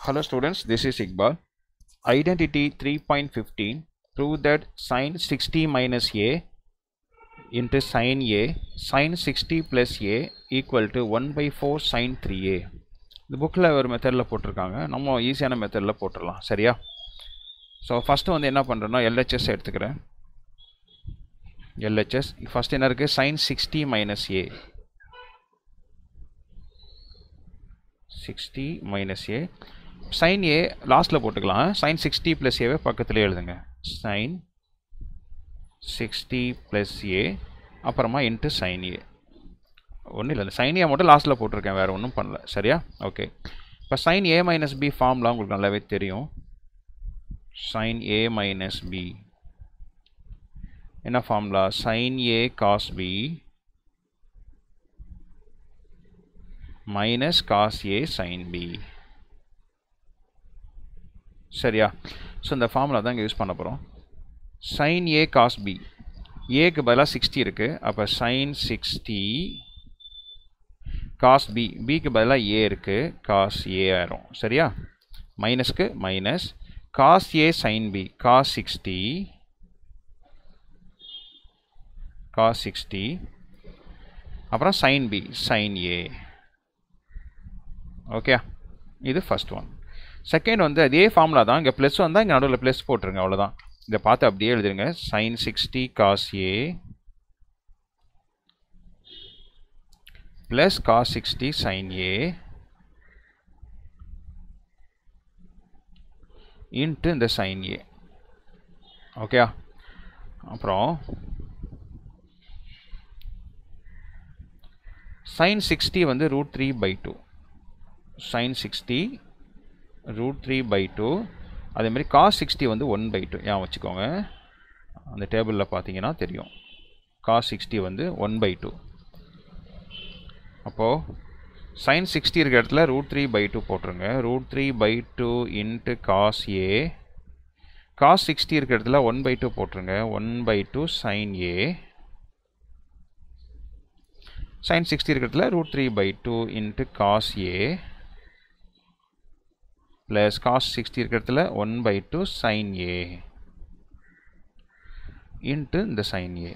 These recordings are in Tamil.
Hello students, this is Iqbal. Identity 3.15 prove that sine 60 minus a into sine a sine 60 plus a equal to 1 by 4 sine 3a இந்த புக்கில் ஒரு மெத்தடில் போட்டிருக்காங்க நம்ம ஈஸியான மெத்தடில் போட்டுடலாம் சரியா ஸோ ஃபஸ்ட்டு வந்து என்ன பண்ணுறேன்னா எல்ஹெச்எஸ் எடுத்துக்கிறேன் எல்ஹெச்எஸ் ஃபஸ்ட் என்ன இருக்குது sine sixty minus A sixty minus A sine A லாஸ்ட்டில் போட்டுக்கலாம் சைன் சிக்ஸ்டி ப்ளஸ் ஏவை பக்கத்துலேயே எழுதுங்க சைன் சிக்ஸ்டி ப்ளஸ் ஏ அப்புறமா இன்ட்டு சைன் ஏ ஒன்றும் இல்லை சைன் ஏ மட்டும் லாஸ்ட்டில் போட்டிருக்கேன் வேறு ஒன்றும் பண்ணல சரியா ஓகே இப்போ சைன் ஏ மைனஸ் பி ஃபார்ம்லாம் உங்களுக்கு நல்லாவே தெரியும் சைன் ஏ மைனஸ் பி என்ன formula sine A cos B minus cos A sine B சரியா ஸோ இந்த ஃபார்முலா தான் இங்கே யூஸ் பண்ண போகிறோம் சைன் ஏ காஸ் பி ஏக்கு பதிலாக சிக்ஸ்டி இருக்குது அப்போ சைன் சிக்ஸ்டி காஸ் பி பிக்கு பதிலாக ஏ இருக்குது காஸ் ஏ ஆயிரும் சரியா மைனஸ்க்கு minus cos A sine B cos sixty cos sixty அப்புறம் sine B sine A okay இது ஃபஸ்ட் ஒன் செகண்ட் வந்து அதே ஃபார்முலா தான் இங்கே ப்ளஸ் வந்தால் இங்கே நடுவில் ப்ளஸ் போட்டுருங்க அவ்வளோதான் இதை பார்த்து அப்படியே எழுதுருங்க sine sixty cos A plus cos sixty sine A into இந்த சைன் ஏ ஓகே அப்புறம் சைன் சிக்ஸ்டி வந்து root three by two sine sixty root three by two அதேமாதிரி காஸ் சிக்ஸ்டி வந்து ஒன் பை டூ ஏன் வச்சுக்கோங்க அந்த டேபிளில் பார்த்தீங்கன்னா தெரியும் காஸ் சிக்ஸ்டி வந்து ஒன் பை டூ அப்போது சைன் சிக்ஸ்டி இருக்கிற இடத்துல ரூட் த்ரீ பை டூ போட்டுருங்க root three by two into cos A cos sixty இருக்கிற இடத்துல ஒன் பை டூ போட்டுருங்க one by two sine A sine sixty இருக்கிறதுல root three by two into cos A plus cos sixty இருக்கிறதுல one by two sine A into இந்த சைன் ஏ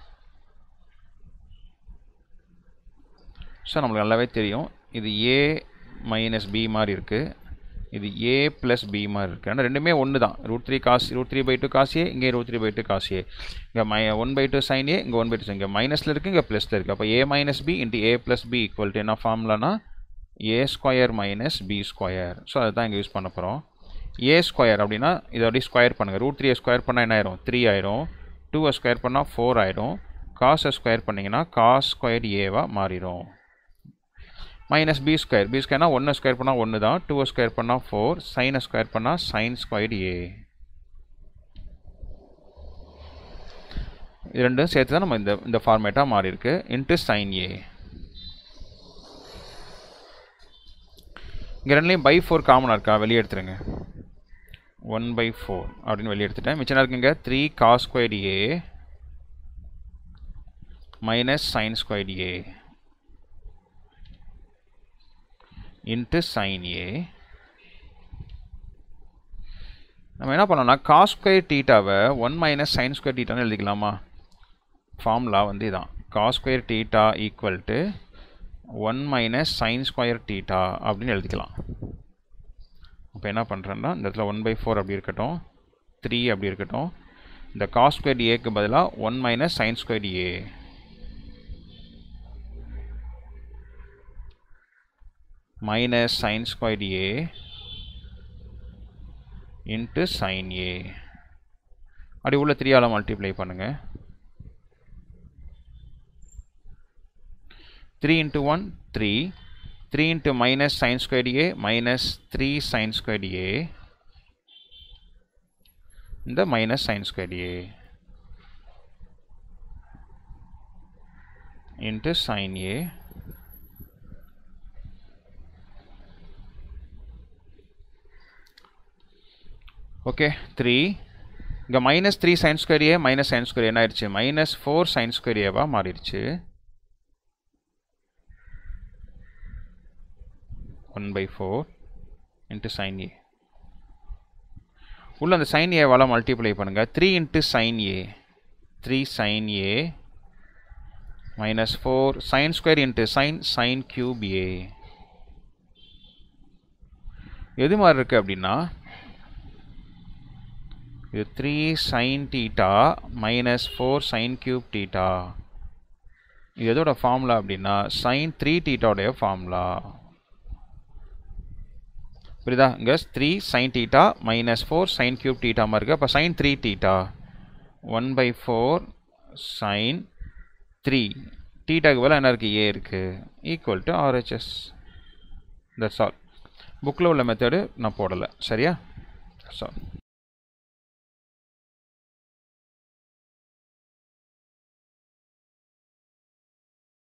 ஸோ நம்மளுக்கு நல்லாவே தெரியும் இது ஏ மைனஸ் பி மாதிரி இருக்குது இது ஏ ப்ளஸ் பி மாதிரி இருக்குது ஆனால் ரெண்டுமே ஒன்று தான் root three cos root three by two cos A இங்கே root three by two cos A இங்கே my one by two sine A இங்கே ஒன் பை டூ இங்கே மைனஸில் இருக்குது இங்கே ப்ளஸில் இருக்குது அப்போ A minus B into A plus B equal to என்ன ஃபார்ம்லனா A square minus B square so அதை தான் இங்கே யூஸ் பண்ண போகிறோம் ஏ ஸ்கொயர் அப்படின்னா இதை அப்படியே ஸ்கொயர் பண்ணுங்கள் ரூட் த்ரீ ஸ்கொயர் பண்ணால் என்ன ஆயிரும் த்ரீ ஆயிரும் டூவை ஸ்கொயர் பண்ணால் ஃபோர் ஆயிரும் காசை ஸ்கொயர் பண்ணிங்கன்னா காஸ் ஸ்கொயர் ஏவாக மாறிடும் மைனஸ் பி ஸ்கொயர் பி ஸ்கொயர்னா ஒன்று ஸ்கொயர் பண்ணால் ஒன்று தான் டூ ஸ்கொயர் பண்ணால் ஃபோர் சைனை ஸ்கொயர் பண்ணால் சைன் ஸ்கொயர் ஏ இது ரெண்டும் சேர்த்து தான் நம்ம இந்த இந்த ஃபார்மேட்டாக மாறி இருக்கு இன்ட்டு சைன் ஏ இங்கே ரெண்டுலேயும் பை ஃபோர் காமனாக இருக்கா வெளியே எடுத்துருங்க ஒன் பை ஃபோர் அப்படின்னு வெளியே எடுத்துட்டேன் மிச்சம் இருக்குங்க three cos square A minus sine square A into sine A நம்ம என்ன பண்ணோம்னா காஸ் ஸ்கொயர் டீட்டாவை ஒன் மைனஸ் சைன் ஸ்கொயர் டீட்டான்னு எழுதிக்கலாமா ஃபார்முலா வந்து இதான் cos square theta equal to one minus sine square theta அப்படின்னு எழுதிக்கலாம் அப்போ என்ன பண்ணுறேன்னா இந்த இடத்துல ஒன் பை ஃபோர் அப்படி இருக்கட்டும் த்ரீ அப்படி இருக்கட்டும் இந்த காஸ் ஸ்கொயர் ஏக்கு பதிலாக one minus sine square A minus sin squared a into sin a அப்படி உள்ள த்ரீயால் மல்டிப்ளை பண்ணுங்க three into one three three into minus sine square A minus three sine square A இந்த minus sine square A into sine A okay three இங்கே minus three sine square A minus sine square என்ன ஆயிடுச்சு மைனஸ் ஃபோர் சைன் ஸ்கொயர் ஏவா மாறிடுச்சு one by four into sine A உள்ள அந்த சைன் ஏவால் மல்டிப்ளை பண்ணுங்கள் three into sine A three sine A minus four sine square into sine sine cube A எது மாதிரி இருக்குது அப்படின்னா இது three sine theta minus four sine cube theta இது எதோட ஃபார்முலா அப்படின்னா சைன் த்ரீ டீட்டாவுடைய ஃபார்முலா புரியுதா இங்கே three sine theta minus four sine cube theta மாதிரி இருக்குது அப்போ sine three theta one by four sine three டீட்டாக்கு பதிலாக என்ன இருக்குது ஏ இருக்குது equal to RHS that's all புக்கில் உள்ள மெத்தடு நான் போடலை சரியா தட்ஸ் ஆல்